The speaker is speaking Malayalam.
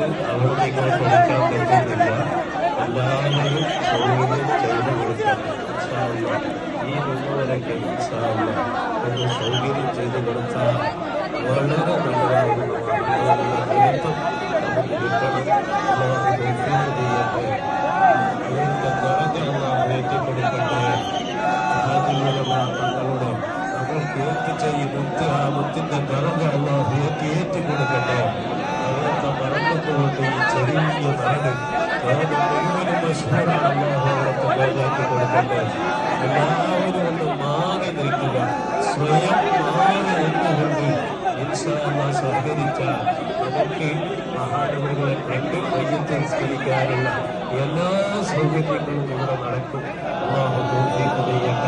അവർക്ക് ഇങ്ങനെ കൊടുക്കാൻ പറ്റുന്നില്ല എല്ലാവരും സൗകര്യം ചെയ്തു കൊടുക്കണം ഇൻഷാ അല്ലാ. ഈ മുന്നോടൊക്കെ ഇൻഷാ അല്ലാ ഒന്ന് സൗകര്യം ചെയ്തു കൊടുത്താൽ വളരെ നല്ലതായിരുന്നു അതിനുള്ള എളുപ്പം നമുക്ക് കിട്ടണം അള്ളാഹു തൗഫീഖ് ചെയ്യട്ടെ അവരുടെ നിറഞ്ഞ അള്ളാഹു ഏറ്റിക്കൊടുക്കട്ടെ ഹാജികളുടെ തങ്ങളുടെ അവർക്ക് ഏൽപ്പിച്ച ഈ മുത്ത് ആ മുത്തിന്റെ നിറഞ്ഞ അള്ളാഹു ഏറ്റി ഏറ്റിക്കൊടുക്കട്ടെ അവരുടെ മരണത്തിന് കൊണ്ട് ഈ ചെറിയ മരണം ലോകം മുഴുവനും മഷൂറാണ് അള്ളാഹു അവർക്ക് പേരാക്കി കൊടുക്കട്ടെ എല്ലാവരും ഒന്ന് മാറി നിൽക്കുക സ്വയം മാറി നിന്നുകൊണ്ട് ഇൻഷാല്ലാ സഹകരിച്ചാൽ നമുക്ക് മഹാനവരുകളെ കണ്ട് മയ്യത്ത് സംസ്കരിക്കാനുള്ള എല്ലാ സൗകര്യങ്ങളും ഇവിടെ നടക്കും അള്ളാഹു തോന്നിക്കുന്നത്